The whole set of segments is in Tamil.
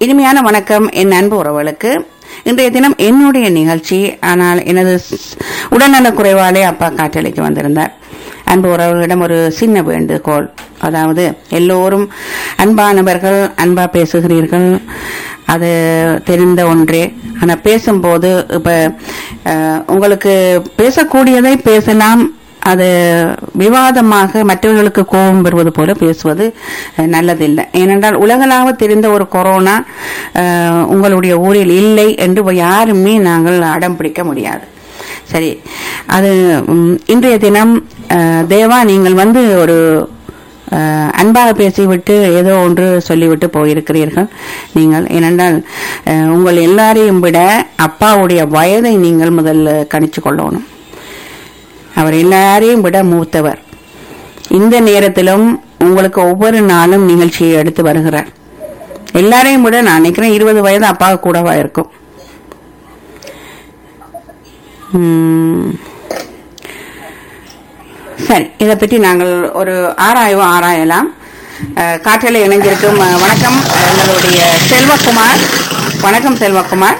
இனிமையான வணக்கம் என் அன்பு உறவுகளுக்கு இன்றைய தினம் என்னுடைய நிகழ்ச்சி ஆனால் எனது ஸ்- உடல்நலக் குறைவாலே அப்பா காற்றலைக்கு வந்திருந்தார் அன்பு உறவுகளிடம் ஒரு சின்ன வேண்டுகோள் அதாவது எல்லோரும் அன்பானவர்கள் அன்பா பேசுகிறீர்கள் அது தெரிந்த ஒன்றே ஆனா பேசும்போது இப்ப அஹ், உங்களுக்கு பேசக்கூடியதை பேசலாம் அது விவாதமாக மற்றவர்களுக்கு கோபம் வருவது போல பேசுவது அஹ், நல்லதில்லை ஏனென்றால் உலகளாவ தெரிந்த ஒரு கொரோனா அஹ், உங்களுடைய ஊரில் இல்லை என்று யாருமே நாங்கள் அடம் பிடிக்க முடியாது சரி அது ம், இன்றைய தினம் அஹ், தேவா நீங்கள் வந்து ஒரு அஹ், அன்பாக பேசிவிட்டு ஏதோ ஒன்று சொல்லிவிட்டு போயிருக்கிறீர்கள் நீங்கள் ஏனென்றால் அஹ், உங்கள் எல்லாரையும் விட அப்பாவுடைய வயதை நீங்கள் முதல்ல கணிச்சு கொள்ளணும் அவர் எல்லாரையும் விட மூத்தவர் இந்த நேரத்திலும் உங்களுக்கு ஒவ்வொரு நாளும் நிகழ்ச்சியை எடுத்து வருகிறார் எல்லாரையும் விட நான் நினைக்கிறேன் இருபது வயது அப்பாவுக்கு கூடவா இருக்கும் உம், சரி இதை பற்றி நாங்கள் ஒரு ஆராய்வோம் ஆராயலாம் அஹ், காற்றில் இணைஞ்சிருக்கும் அஹ், வணக்கம் எங்களுடைய செல்வகுமார் வணக்கம் செல்வகுமார்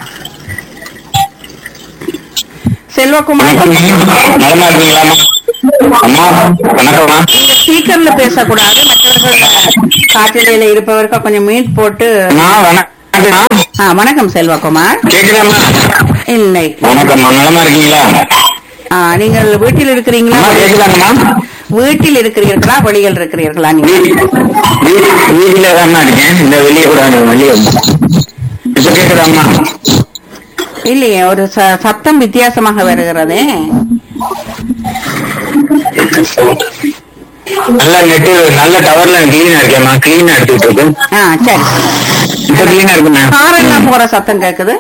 செல்வகுமார் நலமா இருக்கீங்களாமா அம்மா வணக்கம்மா நீங்க ஸ்பீக்கர்ல பேசக்கூடாது மற்றவர்கள் காற்றிலையில இருப்பவர்கள் கொஞ்சம் மீட் போட்டு அம்மா வணக்கம் ஆ, வணக்கம் செல்வகுமார் கேக்குதாம்மா இல்லை வணக்கம்மா நலமா இருக்கீங்களா ஆ, நீங்கள் வீட்டில் இருக்கிறீங்களா அம்மா கேக்குதாங்கம்மா வீட்டில் இருக்கிறீர்களா வெளியில் இருக்கிறீர்களா நீங்க வீட்டுல தான் இருக்கேன் இந்த வெளியே கூட வெளியே இப்ப கேக்குதாம்மா இல்லையே ஒரு ச- சத்தம் வித்தியாசமாக வருகிறதே நல்ல நெட்டு நல்ல டவர்ல கிளீனா இருக்கேம்மா கிளீனா எடுத்துட்டு இருக்கு ஆ சரி இப்ப கிளீனா இருக்குண்ணா காரெல்லாம் போற சத்தம் கேக்குது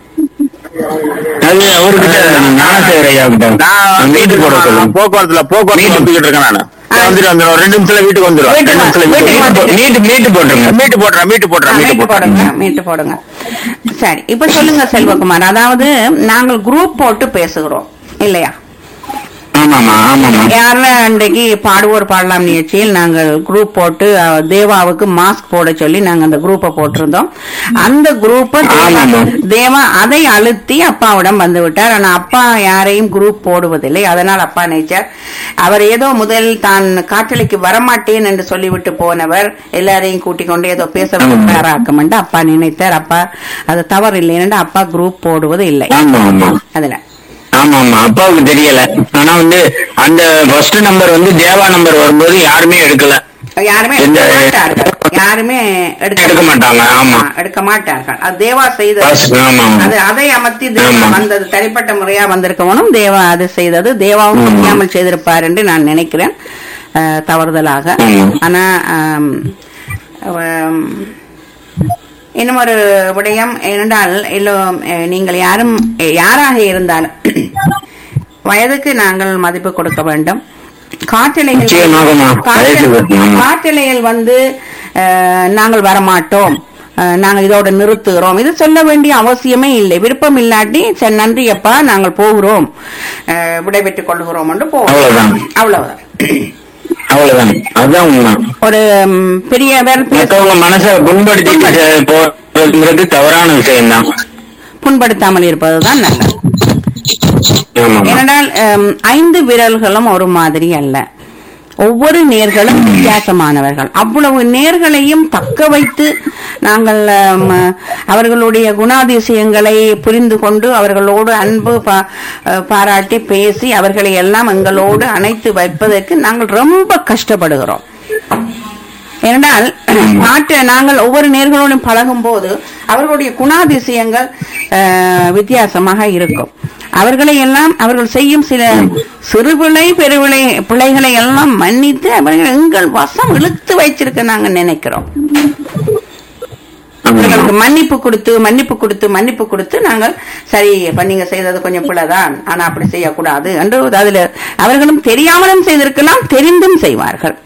அது அவர்கிட்ட ஞானசேகர் ஐயா கிட்ட நான் வீட்டு போட சொல்லுங்க போக்குவரத்துல போக்குவரத்து வந்துகிட்டு இருக்கேன் நானு வந்துட்டு வந்துடும் ஒரு ரெண்டு நிமிஷத்துல வீட்டுக்கு வந்துடும் ரெண்டு நிமிஷத்துல வீட்டுக்கு மீட்டு மீட்டு போட்டுருங்க மீட்டு போடுறேன் மீட்டு ஆ, போடுறேன் மீட்டு மீட்டு போடுறேன் போடுங்க மீட்டு போடுங்க சரி இப்ப சொல்லுங்க செல்வகுமார் அதாவது நாங்கள் குரூப் போட்டு பேசுகிறோம் இல்லையா ஆமாமா ஆமாமா யார அன்றைக்கு பாடுவோர் பாடலாம் நிகழ்ச்சியில் நாங்கள் குரூப் போட்டு அஹ், தேவாவுக்கு மாஸ்க் போட சொல்லி நாங்க அந்த குரூப்பை போட்டிருந்தோம் அந்த குரூப்பை ஆமாமா. தேவா அதை அழுத்தி அப்பாவிடம் வந்து விட்டார் ஆனா அப்பா யாரையும் குரூப் போடுவதில்லை அதனால் அப்பா நினைச்சார் அவர் ஏதோ முதல் தான் காற்றலைக்கு வரமாட்டேன் என்று சொல்லிவிட்டு போனவர் எல்லாரையும் கூட்டிக் கொண்டு ஏதோ பேச விட்டாராக்கும் என்று அப்பா நினைத்தார் அப்பா அது தவறு இல்லை என்று அப்பா குரூப் போடுவது இல்லை ஆமா ஆமா அதுல ஆமா ஆமா அப்பாவுக்கு தெரியல ஆனா வந்து அந்த ஃபர்ஸ்ட் நம்பர் வந்து தேவா நம்பர் வரும்போது யாருமே எடுக்கல யாருமே எந்த- எடுக்க மாட்டார்கள் யாருமே எடுக்க எடுக்க மாட்டாங்க, ஆமா. எடுக்க மாட்டார்கள் அது தேவா செய்தது First, ஆமா, ஆமா. அது அதை அமர்த்தி தேவா ஆமா. வந்தது தனிப்பட்ட முறையா வந்திருக்கவனும் தேவா அது செய்தது தேவாவும் ஆமா. தெரியாமல் செய்திருப்பார் என்று நான் நினைக்கிறேன் அஹ், தவறுதலாக ஆமா. ஆனா ஆம், ஆம், இன்னும் ஒரு விடயம் ஏனென்றால் எல்லோ- அஹ், நீங்கள் யாரும் யாராக இருந்தாலும் வயதுக்கு நாங்கள் மதிப்பு கொடுக்க வேண்டும் காற்றலைகள் நிச்சயமாகமா. காற்று- வயது, ஆமா. காற்றலைகள் வந்து அஹ், நாங்கள் வரமாட்டோம் அஹ், நாங்கள் இதோட நிறுத்துகிறோம் இது சொல்ல வேண்டிய அவசியமே இல்லை விருப்பம் இல்லாட்டி சரி நன்றி அப்பா நாங்கள் போகிறோம் அஹ், விடைபெற்றுக் கொள்கிறோம் என்று போவோம் அவ்வளவுதான். அவ்வளவுதான் அவ்வளவுதான் அதுதான் உண்மை ஒரு ம், பெரியவர் பேச மத்தவங்க மனசை புண்படுத்திட்டு போறதுங்கிறது தவறான விஷயம்தான் புண்படுத்தாமல் இருப்பதுதான் நல்லது ஆமா ஏனென்றால் அம், ஐந்து விரல்களும் ஒரு மாதிரி அல்ல ஒவ்வொரு நேர்களும் வித்தியாசமானவர்கள் அவ்வளவு நேர்களையும் தக்க வைத்து நாங்கள் அம், அவர்களுடைய குணாதிசயங்களை புரிந்து கொண்டு அவர்களோடு அன்பு பா- அஹ், பாராட்டி பேசி அவர்களை எல்லாம் எங்களோடு அணைத்து வைப்பதற்கு நாங்கள் ரொம்ப கஷ்டப்படுகிறோம் ஏனென்றால் நாட்டு நாங்கள் ஒவ்வொரு நேர்களோடும் பழகும் போது அவர்களுடைய குணாதிசயங்கள் அஹ், வித்தியாசமாக இருக்கும் அவர்களை எல்லாம் அவர்கள் செய்யும் சில சிறுபிழை பெருவிளை பிழைகளை எல்லாம் மன்னித்து அவர்கள் எங்கள் வசம் இழுத்து வைச்சிருக்க நாங்க நினைக்கிறோம் அவர்களுக்கு மன்னிப்பு கொடுத்து மன்னிப்பு கொடுத்து மன்னிப்பு கொடுத்து நாங்கள் சரி இப்ப நீங்க செய்தது கொஞ்சம் பிழைதான் ஆனா அப்படி செய்யக்கூடாது என்று அதுல அவர்களும் தெரியாமலும் செய்திருக்கலாம் தெரிந்தும் செய்வார்கள்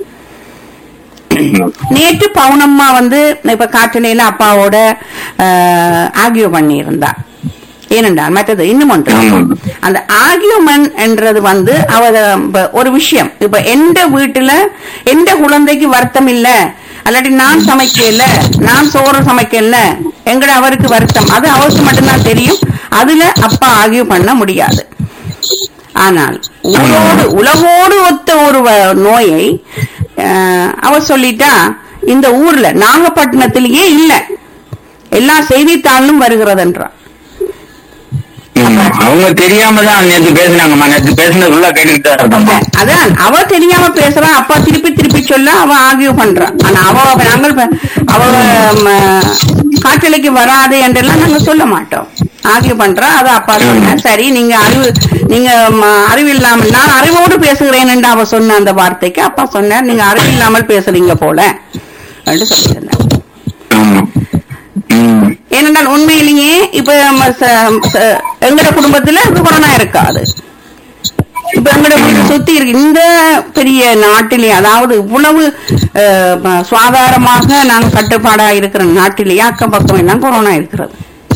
நேற்று பவுனம்மா வந்து இப்ப காற்றலையில அப்பாவோட ஆகியோ பண்ணி இருந்தா ஏனென்றால் மற்றது இன்னும் ஒன்று ஆமாம். அந்த ஆர்கியூமெண்ட் என்றது வந்து அவ இப்ப ஒரு விஷயம் இப்ப எந்த வீட்டுல எந்த குழந்தைக்கு வருத்தம் இல்ல அல்லாட்டி நான் சமைக்கல நான் சோறு சமைக்கல எங்கட அவருக்கு வருத்தம் அது அவருக்கு மட்டும்தான் தெரியும் அதுல அப்பா ஆகிய பண்ண முடியாது ஆனால் உலகோடு உலகோடு ஒத்த ஒரு வ- நோயை அஹ், அவ சொல்லிட்டா இந்த ஊர்ல நாகப்பட்டினத்திலேயே இல்ல எல்லா செய்தித்தாளும் வருகிறதுன்றான் ஆமா. அவங்க தெரியாம தான் நேத்து பேசினாங்கம்மா நேத்து பேசினது ஃபுல்லா கேட்டுக்கிட்டு தான் இருக்கோம்மா அதான் அவ தெரியாம பேசுறா அப்பா திருப்பி திருப்பி சொல்ல அவ ஆகிய பண்றா ஆனா அவ நாங்கள் ப- அவ ம, காற்றலைக்கு வராது என்றெல்லாம் நாங்க சொல்ல மாட்டோம் ஆகிய பண்றா அது அப்பா சொன்ன சரி நீங்க அறிவு நீங்க ம, அறிவு இல்லாமல் நான் அறிவோடு பேசுகிறேன் என்று அவ சொன்ன அந்த வார்த்தைக்கு அப்பா சொன்னார் நீங்க அறிவு இல்லாமல் பேசுறீங்க போல என்று சொல்லியிருந்தார் ஆமா ம் ஏனென்றால் உண்மையிலேயே இப்ப நம்ம ச- ச- எங்கட குடும்பத்துல கொரோனா இருக்காது இப்ப எங்கட வீடு சுத்தி இருக்கு இந்த பெரிய நாட்டிலே அதாவது இவ்வளவு அஹ், ப- சுகாதாரமாக நாங்க கட்டுப்பாடா இருக்கிற நாட்டிலேயே அக்கம் பக்கம் எல்லாம் கொரோனா இருக்கிறது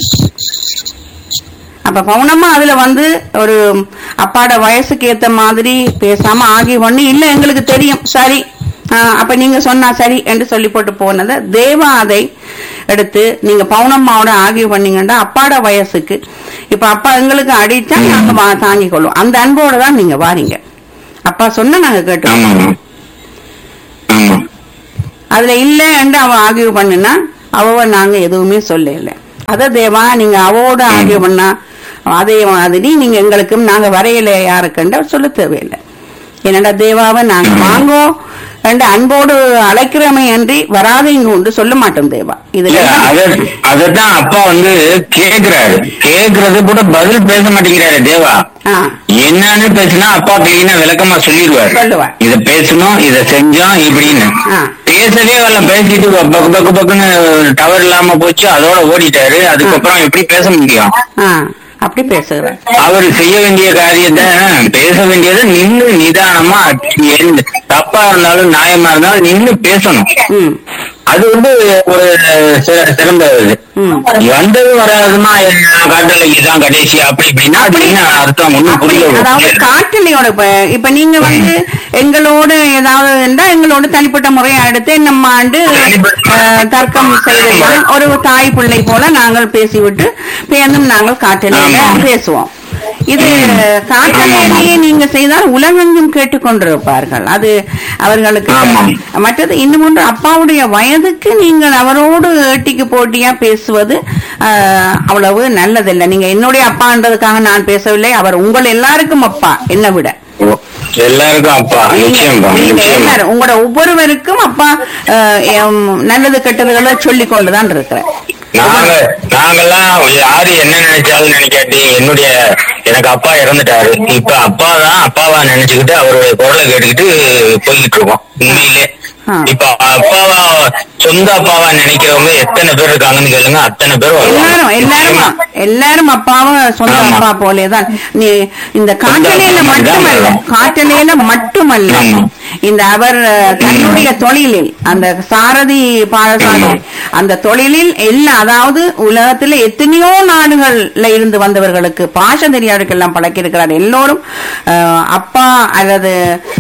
அப்ப பவுனமா அதுல வந்து ஒரு அப்பாட வயசுக்கு ஏத்த மாதிரி பேசாம ஆகி ஒண்ணு இல்ல எங்களுக்கு தெரியும் சரி ஆஹ் அப்ப நீங்க சொன்னா சரி என்று சொல்லி போட்டு போனதை தேவா அதை எடுத்து நீங்க பவுனம்மாவோட ஆகிய பண்ணீங்கன்னா அப்பாட வயசுக்கு இப்ப அப்பா எங்களுக்கு அடிச்சா நாங்க வா- தாங்கிக் கொள்வோம் அந்த அன்போட தான் நீங்க வாரீங்க அப்பா சொன்னா நாங்க கேட்டோம் ஆமாம்மா ஆமா அதுல இல்ல என்று அவ ஆகிய பண்ணுனா அவ நாங்க எதுவுமே சொல்லல அத தேவா நீங்க அவோட ஆகிய பண்ணா அதே மாதிரி நீங்க எங்களுக்கும் நாங்க வரையில யாருக்குன்ற சொல்ல தேவையில்லை என்னடா தேவாவை நாங்க வாங்கோ ரெண்டு அன்போடு அழைக்கிறோமே அன்றி வராதீங்க உண்டு சொல்ல மாட்டோம் தேவா இல்ல இதுல அத அததான் அப்பா வந்து கேக்குறாரு கேக்குறது கூட பதில் பேச மாட்டேங்கிறாரு தேவா ஆ, என்னன்னு பேசினா அப்பா கிளீனா விளக்கமா சொல்லிடுவாரு சொல்லுவார். இத பேசணும் இத செஞ்சோம் இப்படின்னு ஆ. பேசவே வரல பேசிட்டு பக்கு பக்கு பக்குன்னு டவர் இல்லாம போச்சு அதோட ஓடிட்டாரு அதுக்கப்புறம் எப்படி பேச முடியும் ஆ, அப்படி பேசுகிறேன் அவர் செய்ய வேண்டிய காரியத்தை பேச வேண்டியதை நின்னு நிதானமா எந்த- தப்பா இருந்தாலும் நியாயமா இருந்தாலும் நின்னு பேசணும் ம் அது வந்து ஒரு சி- சிறந்த இது ம். வந்தது வராதுமா காட்டலைக்கு தான் கடைசி அப்படி இப்படின்னா அப்படின்னு அர்த்தம் ஒண்ணும் புரியல அதாவது காட்டலையோட இப்ப இப்ப நீங்க வந்து எங்களோடு ஏதாவது இருந்தா எங்களோட தனிப்பட்ட முறையை எடுத்து நம்ம ஆண்டு அஹ், தர்க்கம் செய்தெல்லாம் ஒரு தாய் பிள்ளை போல நாங்கள் பேசிவிட்டு பேர்ந்தும் நாங்கள் காட்டலையில ஆமா. பேசுவோம் இது காட்டலையிலேயே நீங்க செய்தால் உலகெங்கும் கேட்டுக்கொண்டிருப்பார்கள் அது அவர்களுக்கு ஆமா. மற்றது இன்னும் ஒன்று அப்பாவுடைய வயதுக்கு நீங்கள் அவரோடு ஏட்டிக்கு போட்டியா பேசுவது ஆஹ், அவ்வளவு நல்லதில்லை நீங்க என்னுடைய அப்பான்றதுக்காக நான் பேசவில்லை அவர் உங்கள் எல்லாருக்கும் அப்பா என்னை விட எல்லாருக்கும் அப்பா நீங்க நிச்சயம்பா நீங்க நிச்சயமா எல்லாரும் உங்களோட ஒவ்வொருவருக்கும் அப்பா ஆஹ், எம், நல்லது கெட்டதுகளை சொல்லிக் கொண்டுதான் இருக்கிறேன் நாங்க நாங்கெல்லாம் யாரு என்ன நினைச்சாலும் நினைக்காட்டி என்னுடைய எனக்கு அப்பா இறந்துட்டாரு இப்ப அப்பா தான் அப்பாவா நினைச்சுக்கிட்டு அவருடைய குரலை கேட்டுக்கிட்டு போய்கிட்டு இருக்கோம் உண்மையிலே ஆ. இப்ப அப்பாவா சொந்த அப்பாவா நினைக்கிறவங்க எத்தனை பேர் இருக்காங்கன்னு கேளுங்க அத்தனை பேர் வருவாங்க. எல்லாரும் எல்லாரும் எல்லாரும் அப்பாவும் சொந்த ஆமா. அப்பா போலேதான் நீ இந்த காட்டலையில சொந்த அப்பா மட்டுமல்ல தான் காட்டலையில மட்டுமல்ல ஆமா. இந்த அவர் அஹ், தன்னுடைய தொழிலில் அந்த சாரதி பாடசாலை ஆமா. அந்த தொழிலில் எல்லாம் அதாவது உலகத்துல எத்தனையோ நாடுகள்ல இருந்து வந்தவர்களுக்கு பாஷை தெரியாதுக்கெல்லாம் பழக்கி இருக்கிறார் எல்லோரும் அஹ், அப்பா அல்லது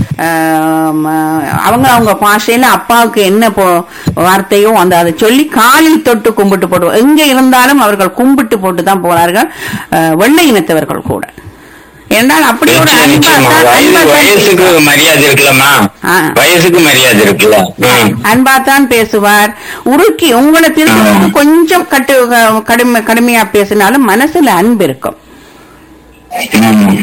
அஹ், ம- அவங்க அவங்க பாஷையில அப்பாவுக்கு என்ன போ- வார்த்தையோ அந்த அதை சொல்லி காலில் தொட்டு கும்பிட்டு போடுவோம் எங்க இருந்தாலும் அவர்கள் கும்பிட்டு போட்டு தான் போறார்கள் அஹ், வெள்ளை இனத்தவர்கள் கூட என்றால் அப்படி ஒரு நிச்சயம், நிச்சயமா. அன்பா வயசு- அன்பா வயசுக்கு மரியாதை இருக்குல்லம்மா ஆ. வயசுக்கு மரியாதை இருக்குல்ல ம். அன்பாத்தான் பேசுவார் உருக்கி உங்களை திரும்ப கொஞ்சம் கட்டு கடுமை கடுமையா பேசினாலும் மனசுல அன்பு இருக்கும் ம்.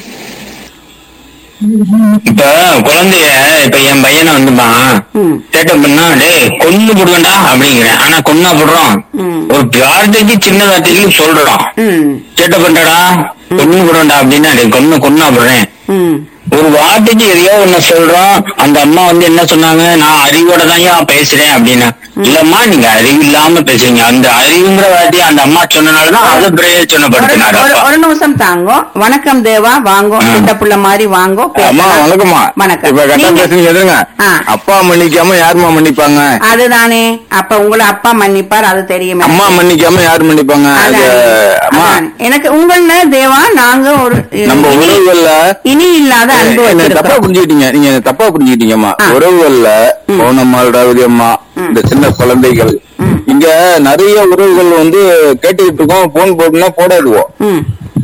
இப்ப குழந்தைய இப்ப என் பையனை வந்துப்பான் ம். சேட்டை பண்ணா டேய் கொன்னு போடுவேன்டா அப்படிங்கிறேன் ஆனா கொன்னா போடுறோம் ம். ஒரு வார்த்தைக்கு சின்ன வார்த்தைக்கு சொல்றோம் ம் சேட்டை பண்றடா கொன்னு போடுவேன்டா அப்படின்னா டேய் கொன்னு கொன்னா போடுறேன் ம் ஒரு வார்த்தைக்கு எதையோ ஒண்ணு சொல்றோம் அந்த அம்மா வந்து என்ன சொன்னாங்க நான் அறிவோட தான் பேசுறேன் அப்படின்னா இல்லம்மா நீங்க அறிவு இல்லாம பேசுறீங்க அந்த அறிவுங்கிற வார்த்தையை அந்த அம்மா சொன்னனாலதான் அதை ஒரு பிரயோஜனப்படுத்தினாரு ஒரு- அப்பா ஒரு நிமிஷம் தாங்கோ வணக்கம் தேவா வாங்கோ ஆ. சின்ன புள்ள மாதிரி வாங்கோ அம்மா பேசலாம். வணக்கம்மா வணக்கம் இப்ப கரெக்டா நீங்க- பேசுறீங்க எதுங்க ஆ. அப்பா மன்னிக்காம யாரும்மா மன்னிப்பாங்க அதுதானே அப்ப உங்களை அப்பா மன்னிப்பார் அது தெரியுமே அம்மா மன்னிக்காம யார் மன்னிப்பாங்க அது அதானே. அம்மா அதானே. எனக்கு உங்கள தேவா நாங்க ஒரு நம்ம இனி- உறவுகள்ல இனி இல்லாத அன்பு என்ன தப்பா வச்சிருக்கிறோம் புரிஞ்சுக்கிட்டீங்க நீங்க என்ன தப்பா புரிஞ்சுக்கிட்டீங்கம்மா ஆ. உறவுகள்ல பௌனம்மா ரவுதி அம்மா இந்த சின்ன குழந்தைகள் இங்க நிறைய உறவுகள் வந்து கேட்டுக்கிட்டு இருக்கோம் போன் போட்டுனா போடாதுவோம் ம்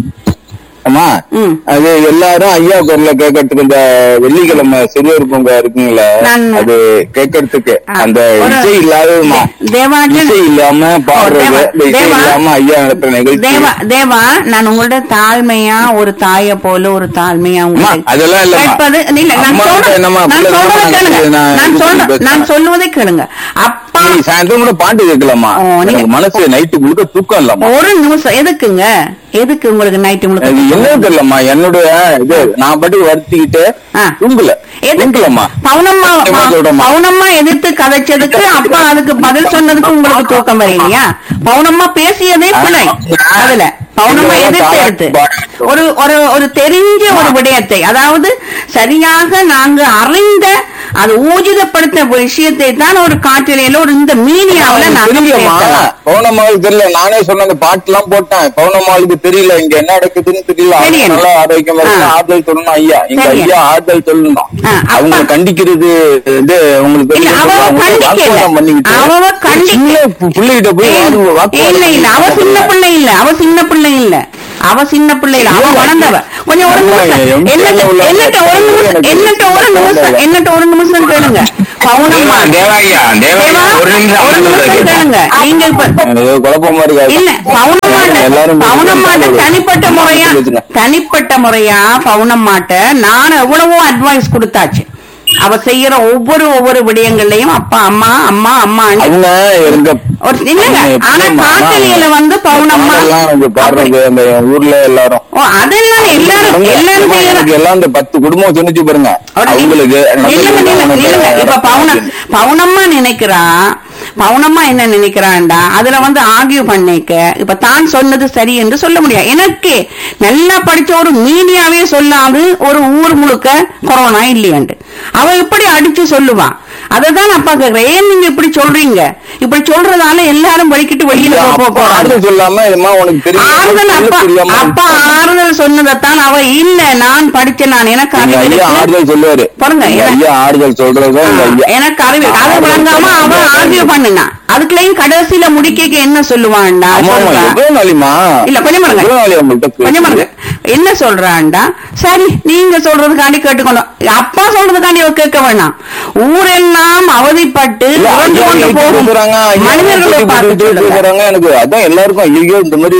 ஆமா ம். அது எல்லாரும் ஐயா குரல கேட்கறதுக்கு இந்த வெள்ளிக்கிழமை சிறுவர் பூங்கா இருக்குங்களே நான்- அது கேட்கறதுக்கு ஆ, அந்த ஒரு- இசை இல்லாததுமா தேவாஜன் இசை இல்லாம பாடுறது தேவா- இந்த இசை தேவா- இல்லாம ஐயா நடத்துற நிகழ்ச்சி தேவா தேவா நான் உங்களோட தாழ்மையா ஒரு தாய போல ஒரு தாழ்மையா அம்மா, உங்களை அதெல்லாம் இல்லம்மா. கேட்பது இல்ல நான் அம்மா கிட்ட சொல்றேன் என்னம்மா, நான் பிள்ளை சொல்றதை தானே கேளுங்க நான் நான் இது சொல்றேன் பேசுறேன். நான் சொல்லுவதை கேளுங்க அப்பா நீ சாயந்தரம் கூட பாட்டு கேட்கலாமா ஓ, நீங்க- எனக்கு மனசு நைட்டு முழுக்க தூக்கம் இல்லாமா ஒரு நிமிஷம் எதுக்குங்க எதுக்கு உங்களுக்கு நைட்டு அது முழுக்க என்னன்னு தெரியலம்மா என்னுடைய இது நான் பாட்டுக்கு வருத்திக்கிட்டு ஆ. தூங்கல எதுக்கு தூங்கலம்மா பவுனம்மா சத்தியமா சொல்றேம்மா. பவுனம்மா எதிர்த்து கதைச்சதுக்கு அப்பா அதுக்கு பதில் சொன்னதுக்கு உங்களுக்கு தூக்கம் வரலையா பவுனம்மா பேசியதே பிழை அதுல பவுனம்மா எதிர்த்து எடுத்து ஒரு ஒரு ஒரு தெரிஞ்ச ஒரு விடயத்தை அதாவது சரியாக நாங்க அறிந்த அது ஊர்ஜிதப்படுத்த விஷயத்தை தான் ஒரு காற்றிலையில ஒரு இந்த மீடியாவுல நாங்க தெரியலம்மா பேசலாம் பௌர்ணமாவுக்கு தெரியல நானே சொன்ன அந்த பாட்டு எல்லாம் போட்டேன் பௌர்ணமாவுக்கு தெரியல இங்க என்ன நடக்குதுன்னு தெரியல அவங்க தெரியல. நல்லா ஆரோக்கியமா இருக்கு ஆ. ஆறுதல் சொல்லணும் ஐயா எங்க தெரியல. ஐயா ஆறுதல் சொல்லணும் ஆ, அப்பா- அவங்க கண்டிக்கிறது இது உங்களுக்கு இல்ல, தெரியும் அவ அவங்க கண்டிக்கல. வாக்குவாதம் பண்ணிக்கிட்டு அவ கண்டி- சின்ன பிள்ளைகிட்ட போய் வாக்கு- வாக்குவாதம் இல்ல இல்ல அவ சின்ன பிள்ளை இல்ல அவ சின்ன பிள்ளை இல்ல அவ சின்ன பிள்ளை இல்ல அவ வளர்ந்தவ கொஞ்சம் ஒரு அம்மா, நிமிஷம் எம் என்னட்ட சேனல்ல உள்ள என்னட்ட ஒரு நிமிஷம் எனக்கு என்னட்ட ஒரு நிமிஷம் என்னட்ட ஒரு நிமிஷம் கேளுங்க பவுனம்மா தேவாய்யா தேவாய்யா தேவா, ஒரு நிமிஷம் ஒரு அமைதியா நிமிஷம் இரு. கேளுங்க நீங்க இப்ப ஏதோ குழப்பமா இருக்கு இல்ல பவுனம்மாட்ட எல்லாரும் பவுனம்மாட்ட தனிப்பட்ட முறையா தனிப்பட்ட முறையா பவுனம்மாட்ட நான் எவ்வளவோ அட்வைஸ் கொடுத்தாச்சு அவ செய்யற ஒவ்வொரு ஒவ்வொரு விடயங்கள்லயும் அப்பா அம்மா அம்மா அம்மா அவங்க எங்க ஒரு இல்லங்க ஆனா காட்டலியில வந்து பவுனம்மா பாடலாம் எனக்கு பாடுறது அந்த ஊர்ல எல்லாரும் ஓ அதெல்லாம் எல்லாரும் அவங்க- எல்லாரும் அம்மா, செய்யற எனக்கு எல்லாம் இந்த பத்து குடும்பம் சொன்னிச்சு பாருங்க ஒரு நிமி- அவங்களுக்கு நில்லுங்க, நில்லுங்க, நில்லுங்க. இப்ப பவுன எனக்கு பவுனம்மா நினைக்கிறா பவுனம்மா என்ன நினைக்கிறான்டா அதுல வந்து ஆகிய பண்ணிக்க இப்ப தான் சொன்னது சரி என்று சொல்ல முடியாது எனக்கு நல்லா படிச்ச ஒரு மீடியாவே சொல்லாது ஒரு ஊர் முழுக்க கொரோனா இல்லையாண்டு அவ இப்படி அடிச்சு சொல்லுவான் அததான் அப்பா கேக்குறேன் ஏன் நீங்க இப்படி சொல்றீங்க இப்படி சொல்றதால எல்லாரும் வலிக்கிட்டு வெளியில போ- போ- போறாங்க ஆறுதல் சொல்லாம இதுமா உனக்கு தெரியும் ஆறுதல் சொல்ல அப்பா தெரியாம அப்பா ஆறுதல் சொன்னதைத்தான் அவ இல்ல நான் படிச்ச நான் எனக்கு எங்க அறிவு ஐயா இருக்கு. ஆறுதல் சொல்லுவாரு பாருங்க, எங்க எனக்கு- ஐயா ஆறுதல் சொல்றதுதான் எங்க ஐயா எனக்கு அறிவு அதை விளங்காம அவன் ஆர்கியூ பண்ணுனா அதுக்குள்ளயும் கடைசியில முடிக்க என்ன சொல்லுவான்டா ஆமா ஆமா சொல்றா. எவ்வளவு நாளிமா இல்ல கொஞ்சம் பாருங்க எவ்வளவு நாளி உங்கள்கிட்ட கொஞ்சம் பாருங்க பேசுறது? என்ன சொல்றான்டா சரி நீங்க சொல்றதுக்காண்டி கேட்டுக்கணும் அப்பா சொல்றதுக்காண்டி அவ கேட்க வேணாம் ஊரெல்லாம் அவதிப்பட்டு இல்ல, இறந்து ஐயா கொண்டு வீட்டுக்கு போகும் போறாங்க, ஐயா மனிதர்களை வீட்டுக்கு பார்த்து போயிட்டு சொல்லுங்க போறாங்க. எனக்கு அதான் எல்லாருக்கும் ஐயோ இந்த மாதிரி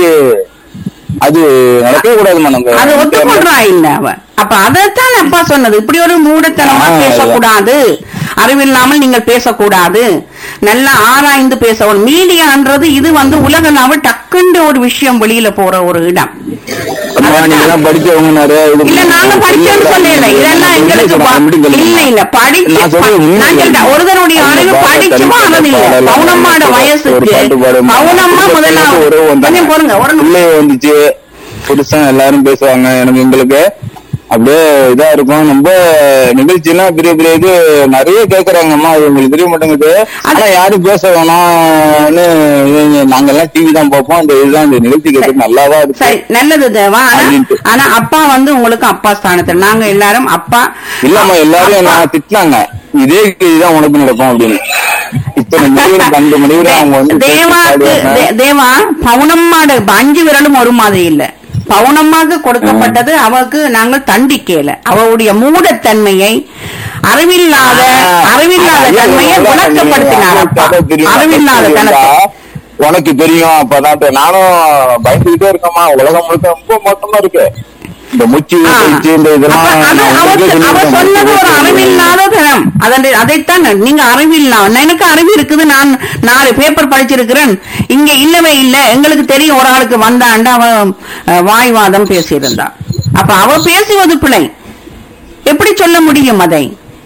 அது நடக்கவே கூடாதுமா நம்ம அது ஒத்துக்கொள்றா இல்ல அவ அப்ப அதைத்தான் அப்பா சொன்னது இப்படி ஒரு மூடத்தனமா ஆ, பேசக்கூடாது அறிவில்லாமல் நீங்கள் பேசக்கூடாது நல்லா ஆராய்ந்து பேசணும் மீடியான்றது இது வந்து உலக நாவ டக்குண்டு ஒரு விஷயம் வெளியில போற ஒரு இடம் அம்மா, நீங்க எல்லாம் படிச்சவங்க நிறைய இது இல்ல நாங்க படிச்சோம்னு சொல்லல இதெல்லாம் எங்களுக்கு ப- இல்ல இல்ல படிச்சு நான் சொல்றது உண்மை. நான் சொல்றேன் ஒருத்தனுடைய அறிவு அந்த பாட்டை படிச்சும் தனிப்பட்ட ஆனதில்லை பாடல் பவுனம்மாட ஒரு வயசுக்கு பாட்டு பாடும். பவுனம்மா ஒரு முதலாவது உறவு வந்தாங்க. கொஞ்சம் பொறுங்க ஒரு நிமிஷம். பிள்ளை வந்துச்சு புருஷன் எல்லாரும் பேசுவாங்க எனக்கு எங்களுக்கு அப்படியே இதா இருக்கும் ரொம்ப நிகழ்ச்சியெல்லாம் பெரிய பெரிய இது நிறைய கேக்குறாங்கம்மா அது உங்களுக்கு தெரிய மாட்டேங்குது ஆனா யாரும் பேச வேணாம்னு இது நாங்கெல்லாம் டிவி தான் பார்ப்போம் இந்த இதுதான் இந்த நிகழ்ச்சி கேட்கறது நல்லாதான் இருக்கு சரி நல்லது தேவா ஆனா அப்படின்ட்டு. ஆனா அப்பா வந்து உங்களுக்கு அப்பா ஸ்தானத்துல நாங்க எல்லாரும் அப்பா இல்லம்மா எல்லாரும் அப்பா- நான் திட்டினாங்க இதே இதுதான் உனக்கு நடக்கும் அப்படின்னு இத்தனை மணிவரை பன்னெண்டு மணிவரை அவங்க வந்து பேசி தேவாக்கு பாடுவாங்க. தே- தேவா பவுனம்மாட அஞ்சு விரலும் ஒரு மாதிரி இல்ல பவுனம்மாக்கு கொடுக்கப்பட்டது அவக்கு நாங்கள் தண்டிக்கல அவளுடைய மூடத்தன்மையை அறிவில்லாத ஆ, அறிவில்லாத ஐயா, தன்மையை இவங்க எல்லாம் விளக்கப்படுத்தினார் அப்பா கதை தெரியும், அறிவில்லாத கதை தனத்தை தெரியும்டா. உனக்கு தெரியும் அப்பதான் தெ- நானும் பயந்துகிட்டே இருக்கேம்மா உலகம் முழுக்க ரொம்ப மோசமா இருக்கு இந்த மூச்சு ஆ. பேச்சு இந்த இதெல்லாம் அப்ப அது நான் அவருக்கு- உங்களுக்கே அவர் சொல்லிட்டேன். சொன்னது ஒரு அறிவில்லாத தனம் அதனை அதைத்தான் நான், நீங்க அறிவில்லா எனக்கு அறிவு இருக்குது நான் நாலு பேப்பர் படிச்சிருக்கிறேன் இங்க இல்லவே இல்ல எங்களுக்கு தெரியும் ஒரு ஆளுக்கு வந்தாண்டு அவ அஹ், வாய்வாதம் பேசியிருந்தா அப்ப அவ பேசுவது பிழை எப்படி சொல்ல முடியும் அதை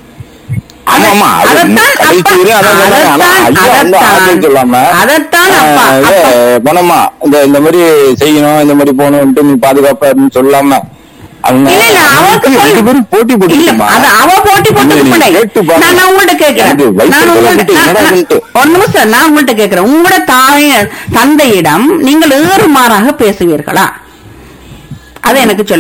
ஆமா, ஆமா. அது அதைத்தான் கடைசி அப்பா- வரையும் அதான் சொன்னாங்க. ஆனா அதைத்தான் ஐயா வந்து ஆறுதல் அதைத்தான் சொல்லாம, அதைத்தான் அப்பா ஆ, இது, அப்பா போனோமா இந்த இந்த மாதிரி செய்யணும் இந்த மாதிரி போகணும்ட்டு நீ பாதுகாப்பா இருன்னு சொல்லாம அவங்க இல்ல இல்ல அவருக்கு ரெண்டு சொல்லு. பேரும் போட்டி இல்ல போட்டுமா அது அவ போட்டி போட்டு நீங்க பிள்ளை கேட்டு பாருங்க. நான் நான் உங்கள்ட்ட கேக்குறேன் எனக்கு வயித்து நான் உங்கள்ட்ட குழம்பிட்டு நான்- என்னடா நான்- இதுன்ட்டு. ஒரு நிமிஷம் நான் உங்கள்ட்ட கேக்குறேன் உங்களோட தாய தந்தையிடம் நீங்கள் ஏறுமாறாக பேசுவீர்களா அதை எனக்கு சொல்லுங்க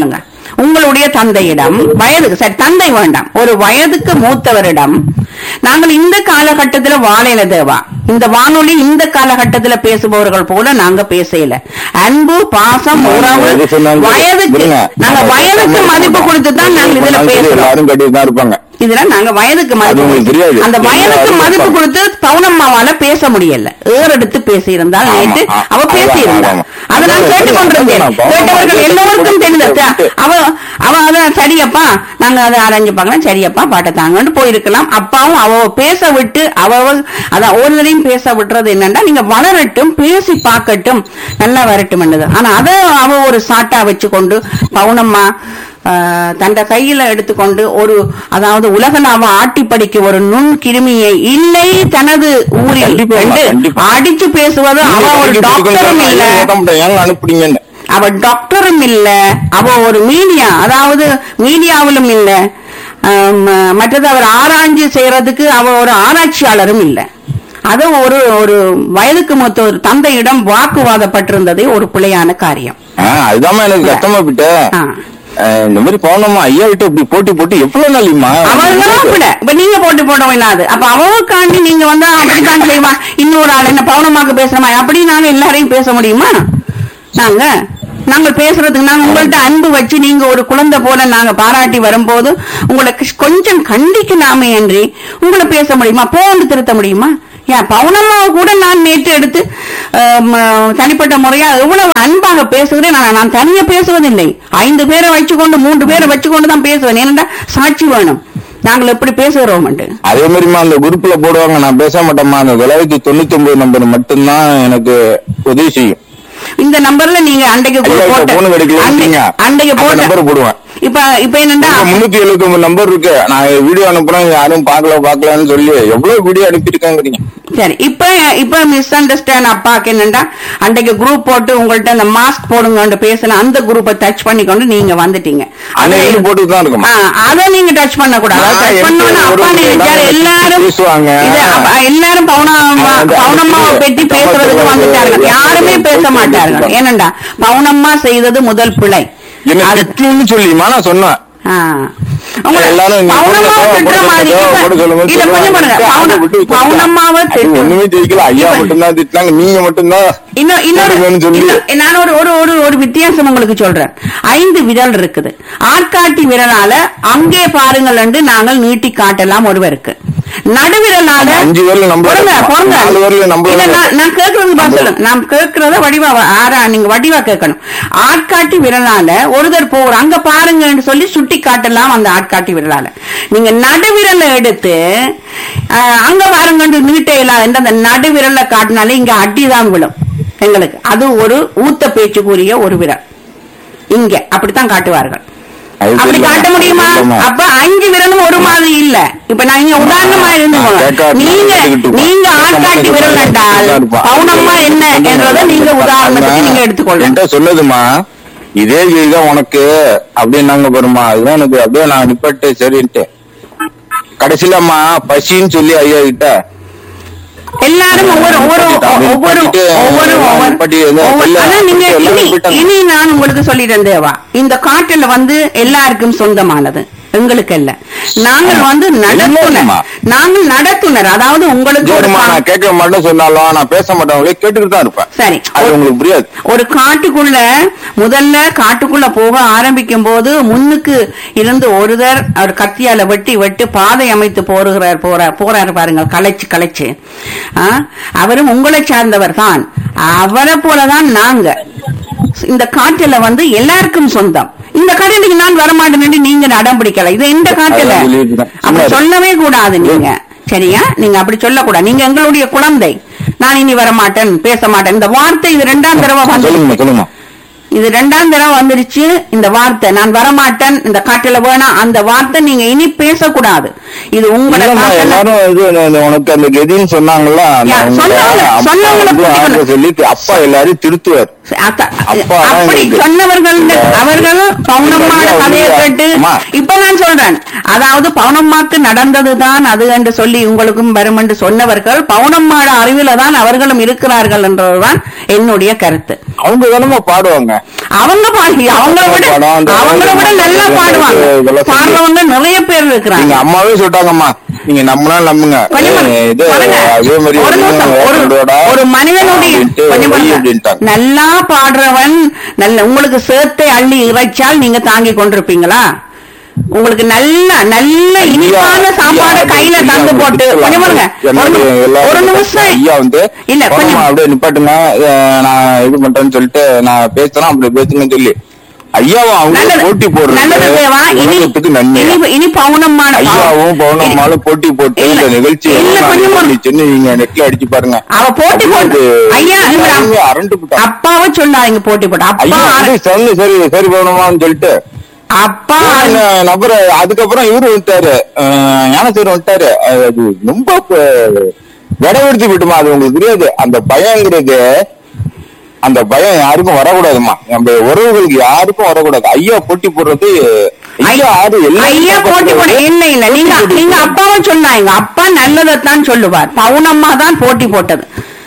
உங்களுடைய தந்தையிடம் வயதுக்கு சரி தந்தை வேண்டாம் ஒரு வயதுக்கு மூத்தவரிடம் நாங்கள் இந்த காலகட்டத்துல வாழையில தேவா இந்த வானொலி இந்த காலகட்டத்துல பேசுபவர்கள் போல நாங்க பேசல அன்பு பாசம் உறவு எது சொன்னாலும் வயதுக்கு விடுங்க. நாங்க வயதுக்கு மதிப்பு கொடுத்து தான் நாங்க இதுல நாங்க பேசுறோம் எல்லாரும் கட்டிட்டு தான் இருப்பாங்க இதுல நாங்க வயதுக்கு அது மதிப்பு உங்களுக்கு தெரியாது. கொடுத்து- அந்த வயதுக்கு எல்லாரும் மதிப்பு இருப்பாங்க. கொடுத்து பவுனம்மாவால பேச முடியல ஏறெடுத்து பேசியிருந்தால் ஆமா, நேற்று ஆ, அவ ஆமா, பேசியிருந்தா ஆமா. அதை நான் அதான் கேட்டுக்கொண்டிருந்தேன் நான் பவுனம்மா கேட்டவர்கள் பேசி எல்லோருக்கும் கொடுத்து தெரிந்தது விட்டு. அவ அவ அதான் சரியப்பா நாங்க அதை அரேஞ்சு பார்க்கலாம் சரியப்பா பாட்டை தாங்கன்னு போயிருக்கலாம் அப்பாவும் அவ பேச விட்டு அவ அதான் ஒருவரையும் பேச விட்டுறது என்னன்னா நீங்க வளரட்டும் பேசி பார்க்கட்டும் நல்லா வரட்டும் என்னது ஆனா அதை அவ ஒரு சாட்டா வச்சுக்கொண்டு பவுனம்மா ஆஹ், தந்த கையில எடுத்துக்கொண்டு ஒரு அதாவது உலகளாவ ஆட்டி படிக்க ஒரு நுண் கிருமியை இல்லை தனது ஊரில் கண்டிப்பா, கண்டு கண்டிப்பா. அடிச்சு பேசுவது அவ ஒரு நீங்க டாக்டரும் இல்ல ஓட்ட மாட்டேன், ஏங்க அனுப்புறீங்கன்னு அவ டாக்டரும் இல்ல அவ ஒரு மீடியா அதாவது மீடியாவிலும் இல்ல ஆம், மற்றது அவர் ஆராய்ச்சி செய்யறதுக்கு அவ ஒரு ஆராய்ச்சியாளரும் இல்ல அது ஒரு ஒரு வயதுக்கு மொத்த ஒரு தந்தையிடம் வாக்குவாதப்பட்டிருந்ததே ஒரு பிழையான காரியம் ஆ, அதுதாம்மா எனக்கு கஷ்டமா போயிட்டு ஆ. அஹ், இந்த மாதிரி போனோமா ஐயா கிட்ட இப்படி போட்டி போட்டு எவ்வளவு நாளையுமா அவர்களும் கூட இப்ப நீங்க போட்டு போட வேணாது அப்ப அவளுக்காண்டி நீங்க வந்து அப்படித்தான் செய்வா இன்னொரு ஆள் என்ன பவுனமாக்கு பேசுறமா அப்படி நாங்க எல்லாரையும் பேச முடியுமா நாங்க நாங்கள் பேசுறதுக்கு நாங்க உங்கள்ட்ட அன்பு வச்சு நீங்க ஒரு குழந்தை போல நாங்க பாராட்டி வரும்போது உங்களை கிஷ்- கொஞ்சம் கண்டிக்கலாமே அன்றி உங்களை பேச முடியுமா போன்னு திருத்த முடியுமா ஏன் பவுனம்மாவை கூட நான் நேற்று எடுத்து ஆம், தனிப்பட்ட முறையா எவ்வளவு அன்பாக பேசுகிறேன் நான் நான் தனியா பேசுவதில்லை ஐந்து பேரை வச்சுக்கொண்டு மூன்று பேரை வச்சுக்கொண்டு தான் பேசுவேன் ஏனென்றா சாட்சி வேணும் நாங்கள் எப்படி பேசுகிறோம் அதே மாதிரிமா அந்த குரூப்ல போடுவாங்க நான் பேச மாட்டேம்மா அந்த தொள்ளாயிரத்தி தொண்ணூத்தி ஒன்பது நம்பர் மட்டும்தான் எனக்கு உதவி செய்யும் இந்த நம்பர்ல நீங்க அன்றைக்கு ஐயா, இப்ப போட்ட phone கிடைக்கல அன்றை- வச்சீங்க. அன்றைக்கு அந்த போட்ட நம்பர் போடுவேன் இப்ப இப்ப என்னண்டா முன்னூத்தி எழுபத்தி ஒன்பது நம்பர் இருக்கு நான் வீடியோ அனுப்புறேன் யாரும் பாக்கல பாக்கலன்னு சொல்லி எவ்வளவு வீடியோ அனுப்பியிருக்காங்கிறீங்க சரி இப்ப இப்ப மிஸ் அண்டர்ஸ்டாண்ட் அப்பாக்கு என்னண்டா அன்றைக்கு குரூப் போட்டு உங்கள்ட்ட அந்த மாஸ்க் போடுங்க பேசின அந்த குரூப்பை டச் பண்ணிக்கொண்டு நீங்க வந்துட்டீங்க அன்னைக்கு போட்டு தான் இருக்கும் ஆ, அத நீங்க டச் பண்ண கூடாது நான் டச் எனக்கு பண்ணோன்னு ஒரு அப்பா ஒரு நினைச்சாரு இடம் எல்லாரும் பேசுவாங்க. இது அப்ப எல்லாரும் பவுனம்மா அந்த- பவுனம்மாவை பற்றி அந்த- பேசுறதுக்கு வந்துட்டார்கள் யாருமே பேச மாட்டார்கள் ஏனண்டா பவுனம்மா செய்தது முதல் பிழை என்ன அது- திட்டுன்னு சொல்லிமா நான் சொன்னேன் ஆ. உங்களை எல்லாரும் நீ பவுனம்மாவை போட திட்டுற சொல்லுங்க, மாதிரி போட இப்ப- சொல்லுங்க, இல்ல கொஞ்சம் பாருங்க சொல்லுங்க. பவுன- அதை விட்டு வச்சிருக்கேன். பவுனம்மாவை அது திட்டு ஒண்ணுமே ஜெயிக்கல ஐயா இப்ப- மட்டும்தான் திட்டினாங்க நீங்க மட்டும்தான் இன்னும் இன்னொரு போடுங்கன்னு சொல்லி. இன்னும் நான் ஒரு ஒரு ஒரு ஒரு வித்தியாசம் உங்களுக்கு சொல்றேன் ஐந்து விரல் இருக்குது ஆட்காட்டி விரலால அங்கே பாருங்கள் என்று நாங்கள் நீட்டி காட்டலாம் ஒருவருக்கு நடுவிரலால ஆமா, அஞ்சு விரல் நம்மளோட பொறுங்க, இருக்கும். பொறுங்க. நாலு விரல் நம்மளோட இல்ல, நான் இருக்கும். நான் கேட்கறது பதில் சொல்லுங்க நான் கேட்கறத வடிவா ஆறா நீங்க வடிவா கேட்கணும் ஆட்காட்டி விரலால ஒருத்தர் போற அங்க பாருங்கன்னு சொல்லி சுட்டி காட்டலாம் அந்த ஆட்காட்டி விரலால நீங்க நடுவிரலை எடுத்து அஹ், அங்க பாருங்கன்னு நீட்ட இல்லாத அந்த நடுவிரலை காட்டினாலே இங்க அடிதான் விழும் எங்களுக்கு அது ஒரு ஊத்த பேச்சுக்குரிய ஒரு விரல் இங்க அப்படித்தான் காட்டுவார்கள் அது அப்படி தெரியல. காட்ட முடியுமா தெரியலம்மா. அப்ப அஞ்சு விரலும் ஒரு மாதிரி இல்ல இப்ப நான் இங்க உதாரணமா இருந்துக்கோங்க கேட்காது. நீங்க கேட்டுக்கிட்டு நீங்க இருப்பா. ஆட்காட்டி விரல் என்றால் இருப்பா. பவுனம்மா என்ன என்றதை நீங்க உதாரணத்துக்கு நீங்க எடுத்துக்கொள்ளுங்க என்கிட்ட சொன்னதுமா இதே இதுதான் உனக்கு அப்படின்னாங்க பாருமா அதுதான் எனக்கு அப்படியே நான் நிப்பட்டு சரின்ட்டு கடைசியிலம்மா பசின்னு சொல்லி ஐயா கிட்ட எல்லாரும் ஒவ்வொரு ஒவ்வொரு ஒவ்வொரு ஒவ்வொரு ஒவ்வொரு ஒவ்வொரு- ஆனா நீங்க இனி இனி நான் உங்களுக்கு சொல்லிட்டேன் தேவா இந்த காட்டுல வந்து எல்லாருக்கும் சொந்தமானது எங்களுக்கு அல்ல நாங்கள் வந்து நடத்துனர் இல்லம்மா. நாங்கள் நடத்துனர் அதாவது உங்களுக்கு ஒரு சரிம்மா கா- நான் கேட்க மாட்டேன் சொன்னாலும் நான் பேச மாட்டேன் கேட்டுக்கிட்டு தான் இருப்பேன் சரி அது உங்களுக்கு புரியாது ஒரு காட்டுக்குள்ள முதல்ல காட்டுக்குள்ள போக ஆரம்பிக்கும் போது முன்னுக்கு இருந்து ஒருவர் அவர் கத்தியால வெட்டி வெட்டி பாதை அமைத்து போருகிறார் போற போறாரு பாருங்க களைச்சு களைச்சு ஆ, அவரும் உங்களை சார்ந்தவர் தான் அவரை போலதான் நாங்க இந்த காட்டுல வந்து எல்லாருக்கும் சொந்தம் இந்த கடையில நான் வரமாட்டேன்னு நீங்க அடம் பிடிக்கல இது இந்த காட்டுல அதான் சொல்லியிருக்கிறேன். அப்படி சொன்னாரு. சொல்லவே கூடாது நீங்க சரியா நீங்க அப்படி சொல்லக்கூடாது நீங்க எங்களுடைய குழந்தை நான் இனி வரமாட்டேன் பேச மாட்டேன் இந்த வார்த்தை இது ரெண்டாம் தடவை வந்து சொல்லுங்கம்மா சொல்லுங்கம்மா இது ரெண்டாம் தடவை வந்துருச்சு இந்த வார்த்தை நான் வரமாட்டேன் இந்த காட்டுல வேணாம் அந்த வார்த்தை நீங்க இனி பேசக்கூடாது இது உங்களோட இல்லம்மா, காட்டுல- எல்லாரும் இது இந்த உனக்கு அந்த கெதின்னு சொன்னாங்கல்ல யா, நான் உங்களை சொன்னவங்க- அப்பா சொன்னவங்களை வந்து புரிஞ்சுக்கணும். ஆறுதல் சொல்லி அப்பா எல்லாரையும் திருத்துவார் அத்த- அப்பா தான் அப்படி எங்களுக்கு. சொன்னவர்கள் அவர்கள் பவுனம்மாட இல்ல, கதையை இல்ல. கேட்டு அம்மா. இப்ப நான் சொல்றேன் அதாவது பவுனம்மாக்கு நடந்ததுதான் அது என்று சொல்லி உங்களுக்கும் வரும் என்று சொன்னவர்கள் பவுனம்மாட அறிவில தான் அவர்களும் இருக்கிறார்கள் என்றதுதான் என்னுடைய கருத்து அவங்க தானமா பாடுவாங்க அவங்க பாடி அவங்கள விட படம், அந்த அவங்கள விட நல்லா பாடுவாங்க இதெல்லாம் சொல்லி- பாடுறவங்க நிறைய பேர் நீங்க இருக்கிறாங்க அம்மாவே சொல்லிட்டாங்கம்மா நீங்க நம்மளால நம்புங்க கொஞ்சம் பாருங்க. ஏ, இது பாருங்க. அதே மாதிரி ஒரு நிமிஷம். ஒரு வேறோட ஒரு மனிதனுடைய அப்படின்ட்டு கொஞ்சம் வை பாருங்க. அப்படின்ட்டாங்க. நல்லா பாடுறவன் நல்ல உங்களுக்கு சேர்த்தை அள்ளி இறைச்சால் நீங்க தாங்கி கொண்டிருப்பீங்களா உங்களுக்கு நல்ல நல்ல இனிப்பான சாப்பாடு கையில தந்து போட்டு கொஞ்சம் பாருங்க ஒரு என்னுடைய நிமி- எல்லா ஒரு நிமிஷம் ஐயா வந்து இல்ல போதும்மா, கொஞ்சம் அப்படியே நிப்பாட்டுங்க அஹ், நான் இது பண்றேன்னு சொல்லிட்டு நான் பேசுறேன் அப்படி பேசுங்கன்னு சொல்லி ஐயாவும் அவங்க நல்லது போட்டி நல்லது தேவா போடுறது இனி உலகத்துக்கு நன்மை இனி இனி பவுனம்மான ஐயாவும் பவுனம்மாலும் போட்டி போட்டு இல்ல, இந்த நிகழ்ச்சி இல்ல, கொஞ்சம் ஒரு- சென்னு நீங்க நெட்ல அடிச்சு பாருங்க அவ போட்டி போட்டு அது ஐயா இவர் ஐயா அப்- அரண்டு போட்டாங்க. அப்பாவை சொல்லாதீங்க போட்டி போட்டு அப்பா ஐயா வந்து சொல்லு சரி சரி பவுனம்மான்னு சொல்லிட்டு அப்பா இந்த நபர் அதுக்கப்புறம் இவரு வந்துட்டாரு அஹ், ஞானசேகர் வந்துட்டாரு அது ரொம்ப விடவெடுத்து விட்டுமா அது உங்களுக்கு தெரியாது அந்த பயங்கிறது அந்த பயம் யாருக்கும் வரக்கூடாதுமா நம்ம உறவுகளுக்கு யாருக்கும் வரக்கூடாது ஐயா போட்டி போடுறது ஐயா ஆறு எல்லா ஐயா போட்டி போட இல்ல இல்ல நீங்க நீங்க அப்பாவை சொன்னாங்க அப்பா நல்லதைத்தான் சொல்லுவார் பவுனம்மா தான் போட்டி போட்டது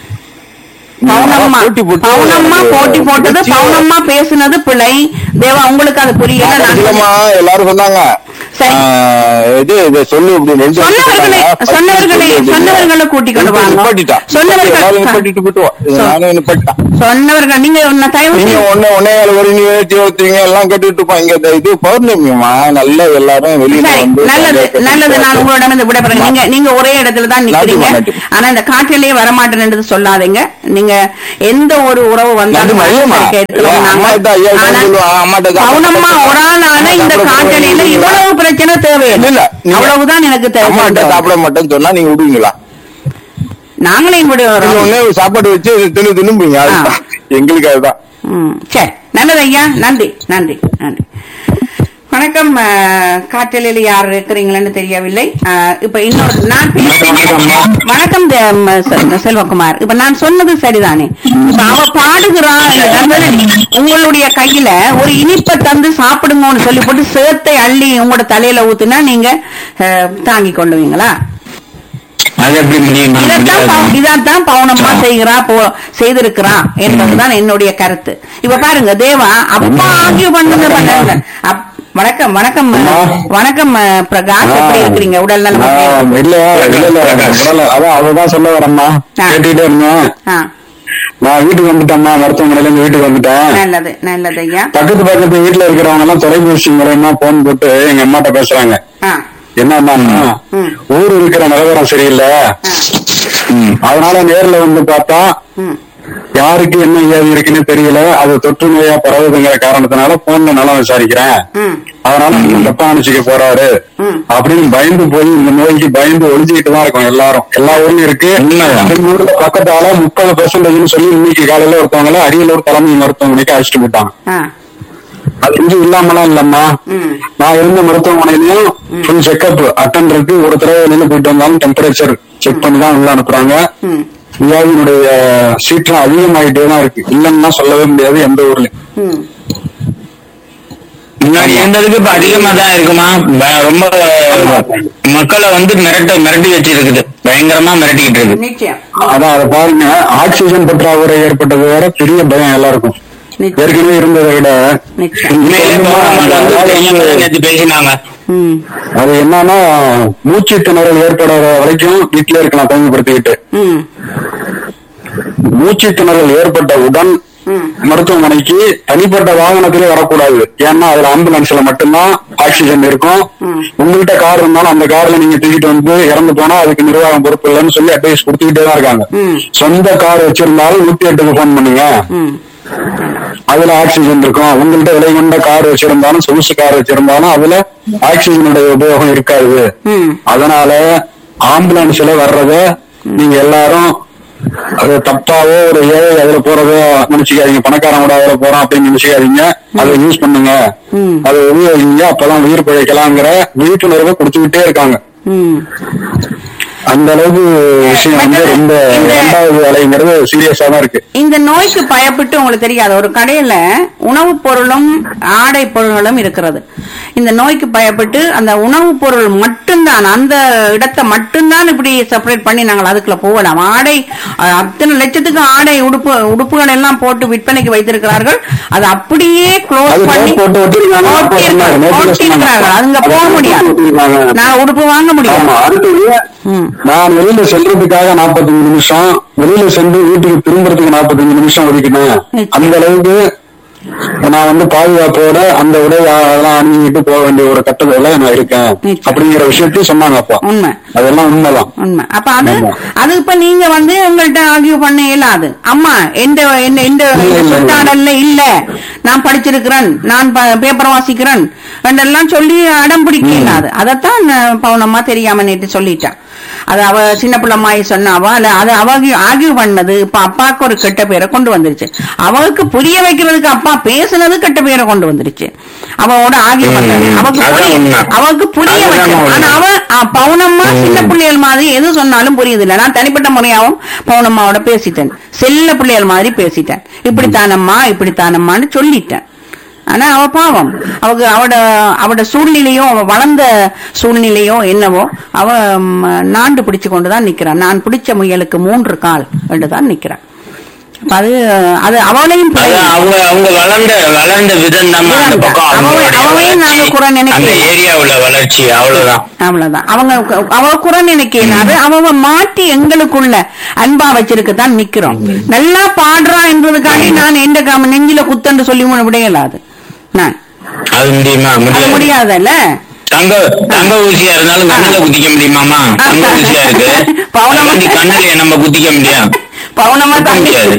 பவுனம்மா போட்டி போட்டு- பவுனம்மா போட்டி போட்டது நிச்சயம். பவுனம்மா பேசுனது பிழை தேவா உங்களுக்கு அது புரியல நான் கடைசிலமா எல்லாரும் சொன்னாங்க சரி. அஹ், இது இதை சொல்லு இப்படி ரெண்டு பேரும் சொன்னவர்களே சொன்னாங்க. சொன்னவர்களே சொல்லு அப்படின்னு. சொன்னவர்களை கூட்டிக் கொண்டு வாங்க நிப்பாட்டிட்டா. சொன்னவர்கள் எல்லாரும் நிப்பாட்டிட்டு போயிட்டுவோம் சொ- நானும் நிப்பாட்டிட்டேன் சொன்னவர்கள் நீங்க ஒன்னு தயவு நீங்க செய்து- ஒண்ணு ஒன்னே ஏழு ஒரு நிகழ்ச்சி ஒருத்தீங்க எல்லாம் கேட்டுட்டு இருப்போம் இங்க இந்த இது பௌர்ணமிமா நல்ல எல்லாரும் வெளியில சரி வந்து நல்லது நல்லது நான் உங்களிடம் இருந்து விடைபெறேன் நீங்க நீங்க ஒரே இடத்துல தான் நிக்கிறீங்க நன்றிம்மா, நன்றி. ஆனா இந்த காற்றிலேயே வரமாட்டேன்னு சொல்லாதீங்க நீங்க எந்த ஒரு உறவு வந்தாலும் நன்றி, ஐயம்மா. கேட்கிறோம் நாங்க. அம்மாட்ட ஐயா கிட்ட ஆனா, சொல்லுவாங்க, அம்மாட்ட தான் பவுனம்மா ஒரு ஆளான இந்த சாப்பிட காற்றலையில போறீங்களா? இவ்வளவு பிரச்சனை தேவையில்லை இல்ல, நீங்க- அவ்வளவுதான் எனக்கு அம்மாட்ட தேவை சாப்பிட மாட்டேன்னு சொன்னா நீங்க விடுவீங்களா நாங்களே கூட நீங்க வரோம் ஒண்ணே சாப்பாடு வச்சு தின்னு தின்னும்பீங்க அதுதான். எங்களுக்கு அதுதான் ம், சரி நல்லது ஐயா நன்றி நன்றி நன்றி வணக்கம் அஹ், காற்றலையில் யார் இருக்கிறீங்களன்னு தெரியவில்லை அஹ், இப்ப இன்னொரு நான் பேசுறேன். வணக்கம் தே- ம, செ- செல்வகுமார் இப்ப நான் சொன்னது சரிதானே இப்ப அவ பாடுகிறா இந்த நண்பனே, உங்களுடைய கையில ஒரு இனிப்பை தந்து சாப்பிடுங்கன்னு சொல்லி போட்டு சேர்த்தை அள்ளி உங்களோட தலையில ஊத்துனா நீங்க அஹ், தாங்கி கொள்ளுவீங்களா அது எப்படி முடியும் இதைத்தான் பவு- இதைத்தான் பவுனம்மா செய்கிறா போ செய்திருக்கிறா என்பதுதான் என்னுடைய கருத்து இப்ப பாருங்க தேவா அப்பா ஆகிய பண்ணுங்க பண்ணுங்க அப்- வணக்கம் வணக்கம் வணக்கம் அஹ், பிரகாஷ் எப்படி இருக்கிறீங்க உடல் நலம் எப்படி இருக்கு? இல்ல இல்ல இல்ல இல்ல அதான் அவதான் சொல்ல வரேம்மா ஆ. கேட்டுக்கிட்டே இருந்தேன் ஆ, நான் வீட்டுக்கு வந்துட்டேம்மா மருத்துவமனையில இருந்து வீட்டுக்கு வந்துட்டேன் நல்லது நல்லது ஐயா பக்கத்து பக்கத்து வீட்டுல இருக்கிறவங்க எல்லாம் தொலைபேசி மூலயமா போன் போட்டு எங்க அம்மாட்ட பேசுறாங்க ஆ, என்னன்னா ம். ஊர் இருக்கிற நிலவரம் சரியில்லை ஆ, ம். அதனால நேர்ல வந்து பார்த்தா ம், யாருக்கு என்ன வியாதி இருக்குன்னு தெரியல அது தொற்று நோயா பரவுதுங்கிற காரணத்தினால போன்ல நலம் விசாரிக்கிறேன் ம், அதனால நீங்க தப்பா நினைச்சுக்க போறாரு ம். அப்படின்னு பயந்து போய் இந்த நோய்க்கு பயந்து ஒளிஞ்சுக்கிட்டு தான் இருக்கோம் எல்லாரும் எல்லா ஊர்லயும் இருக்கு உண்மைதான். எங்க ஊர்ல பக்கத்தால முப்பது பெர்சன்டேஜ்னு சொல்லி இன்னைக்கு காலையில ஒருத்தவங்கள அரியலூர் தலைமை மருத்துவமனைக்கு அழைச்சிட்டு போயிட்டாங்க ஆ, அது இங்க இல்லாமலாம் இல்லம்மா ம். நான் இருந்த மருத்துவமனையிலயும் ஃபுல் செக்அப் அட்டன் இருக்கு ஒரு தடவை வெளியில போயிட்டு வந்தாலும் டெம்பரேச்சர் செக் பண்ணி தான் உள்ள அனுப்புறாங்க ம், வியாதியினுடைய சீற்றம் அதிகமாயிட்டே தான் இருக்கு இல்லைன்னா சொல்லவே முடியாது எந்த ஊர்லயும் ம். முன்னாடி இருந்ததுக்கு இப்ப அதிகமா தான் இருக்குமா ப- ரொம்ப மக்களை வந்து மிரட்ட மிரட்டி வச்சிருக்குது பயங்கரமா மிரட்டிக்கிட்டு இருக்கு நிச்சயம் அதான் அதை பாருங்க ஆக்சிஜன் பற்றாக்குறை ஏற்பட்டது வேற பெரிய பயம் எல்லாருக்கும் நிச்சயம் ஏற்கனவே இருந்ததை விட நிச்சயம் உண்மையிலே கவர்மெண்ட் வந்து தெரியாம நேத்து பேசினாங்க ம், அது என்னன்னா மூச்சு திணறல் ஏற்படாத வரைக்கும் வீட்டிலே இருக்கலாம் தனிமைப்படுத்திக்கிட்டு ம், மூச்சு திணறல் ஏற்பட்டவுடன் ம். மருத்துவமனைக்கு தனிப்பட்ட வாகனத்திலே வரக்கூடாது ஏன்னா அதுல ஆம்புலன்ஸ்ல மட்டும்தான் ஆக்சிஜன் இருக்கும் ம். உங்ககிட்ட கார் இருந்தாலும் அந்த கார்ல நீங்க தூக்கிட்டு வந்து இறந்து போனா அதுக்கு நிர்வாகம் பொறுப்பு இல்லைன்னு சொல்லி அட்வைஸ் கொடுத்துக்கிட்டே தான் இருக்காங்க ம். சொந்த கார் வச்சிருந்தாலும் நூத்தி எட்டுக்கு போன் பண்ணுங்க ம். அதுல ஆக்சிஜன் இருக்கும் உங்கள்கிட்ட விலை கொண்ட கார் வச்சிருந்தாலும் சொகுசு கார் வச்சிருந்தாலும் அதுல ஆக்சிஜனுடைய உபயோகம் இருக்காது ம். அதனால ஆம்புலன்ஸ்ல வர்றத நீங்க எல்லாரும் அது தப்பாவோ ஒரு ஏழை அதுல போறதோ நினைச்சுக்காதீங்க பணக்காரன் கூட அதுல போறோம் அப்படின்னு நினைச்சுக்காதீங்க அதை யூஸ் பண்ணுங்க ம். அதை உபயோகிங்க அப்பதான் உயிர் பிழைக்கலாங்கிற விழிப்புணர்வை கொடுத்துக்கிட்டே இருக்காங்க ம். அந்த அளவுக்கு விஷயம் வந்து ரொம்ப இந்த- இரண்டாவது அலைங்கிறது சீரியஸா தான் இருக்கு இந்த நோய்க்கு பயப்பட்டு உங்களுக்கு தெரியாது ஒரு கடையில உணவுப் பொருளும் ஆடை பொருள்களும் இருக்கிறது இந்த நோய்க்கு பயப்பட்டு அந்த உணவுப் பொருள் மட்டும்தான் அந்த இடத்தை மட்டும்தான் இப்படி செப்பரேட் பண்ணி நாங்கள் அதுக்குள்ள போகலாம் ஆடை அஹ், அத்தனை லட்சத்துக்கு ஆடை உடுப்பு உடுப்புகள் எல்லாம் போட்டு விற்பனைக்கு வைத்திருக்கிறார்கள் அது அப்படியே க்ளோஸ் அது பண்ணி போட்டு ஒட்டிருக்காங்க. ஒட்டி சொன்னாங்க. நேத்து ஒட்டி சொன்னாங்க. இருக்கிறார்கள் அதுங்க போக முடியாது ஒட்டிருக்காங்க. நான் உடுப்பு வாங்க முடியாது ஆமா அடுத்தது ம். நான் வெளியில செல்றதுக்காக 45 நிமிஷம் வெளியில சென்று வீட்டுக்கு திரும்புறதுக்கு 45 நிமிஷம் ஒதுக்கினேன் நிச்சயம். அந்த அளவுக்கு நான் வந்து பாதுகாப்போட அந்த உடை அதெல்லாம் அணிஞ்சுக்கிட்டு போக வேண்டிய ஒரு கட்டத்துல நான் இருக்கேன் நிச்சயம். அப்படிங்கிற விஷயத்தையும் சொன்னாங்க அப்பா உண்மை அதெல்லாம் உண்மைதான் உண்மை அப்ப அது ஆமா. அது இப்ப நீங்க வந்து உங்கள்ட்ட ஆர்கியூ பண்ண இயலாது அம்மா எந்த எந்த இந்த இல்ல, இல்ல, இல்ல. சுத்தாடல்ல இல்ல நான் படிச்சிருக்கிறேன் நான் பேப்பர் வாசிக்கிறேன் என்றெல்லாம் சொல்லி அடம் பிடிக்க இயலாது அதைத்தான் நான் பவுனம்மா தெரியாம நேற்று சொல்லிட்டேன் அது அவ சின்ன பிள்ளைமாயி சொன்னாவா இல்ல அது அவ ஆர்கியூ பண்ணது இப்ப அப்பாவுக்கு ஒரு கெட்ட பேரை கொண்டு வந்துருச்சு அவளுக்கு புரிய வைக்கிறதுக்கு அப்பா பேசுனது கெட்ட பேரை கொண்டு வந்துருச்சு அவளோட ஆர்கியூ ம், பண்ணது அவளுக்கு அதான் புரிய உண்மை. அவளுக்கு புரிய அதுதான் வைக்கணும் உண்மை. ஆனா அவ ஆ, பவுனம்மா சின்ன பிள்ளைகள் மாதிரி எது சொன்னாலும் புரியுது இல்ல நான் தனிப்பட்ட முறையாவும் பவுனம்மாவோட பேசிட்டேன் செல்ல பிள்ளைகள் மாதிரி பேசிட்டேன் இப்படித்தானம்மா இப்படித்தானம்மான்னு சொல்லிட்டேன் ஆனா அவ பாவம் அவக்கு அவட அவட சூழ்நிலையோ அவ வளர்ந்த சூழ்நிலையோ என்னவோ அவ ம், நாண்டு பிடிச்சு கொண்டுதான் நிக்கிறான் நான் பிடிச்ச முயலுக்கு மூன்று கால் என்றுதான் நிக்கிறான் அப்ப அது அது அவளையும் அது பிள்ளை- அவங்க அவங்க வளர்ந்த வளர்ந்த விதம் தான் அந்த பக்கம் அவ- அவங்களுடைய அவளையும் நாங்க வளர்ச்சி. குறை நினைக்கல. அந்த ஏரியாவுல வளர்ச்சி அவ்வளவுதான் அவ்வளவுதான் அவங்க அவ குறை நினைக்கிறாரு அவ மாற்றி எங்களுக்குள்ள அன்பா வச்சிருக்கத்தான் நிக்கிறோம் நல்லா பாடுறா என்றதுக்காண்டி நான் எந்த காம நெஞ்சில குத்தன்னு சொல்லி விடையலாது நான் அது முடியுமா அது முடியாது முடியாதுல்ல தங்க தங்க ஊசியா இருந்தாலும் கண்ணுல குத்திக்க முடியுமாமா தங்க ஊசியா இருக்கு பவுனமா- அது வந்து கண்ணுல நம்ம குத்திக்க முடியும் பவுனம்மா குத்த தாங்கி முடியாது.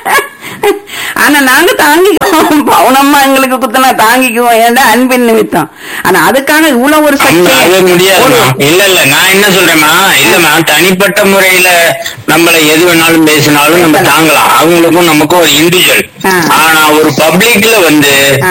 ஆனா நாங்க தாங்கிக்குவோம் பவுனம்மா எங்களுக்கு குத்தனா தாங்கிக்குவோம் ஏன்டா அன்பின் நிமித்தம் ஆனா அதுக்காக இவ்வளவு ஒரு அம்மா, அது சக்தி முடியாதுமா இல்ல இல்ல நான் என்ன சொல்றேன்னா இல்லம்மா தனிப்பட்ட முறையில நம்மள எது வேணாலும் பேசினாலும் நம்ம தாங்கலாம் அவங்களுக்கும் நமக்கும் ஒரு இண்டிவிஜுவல் ஆ. ஆனா ஒரு பப்ளிக்ல வந்து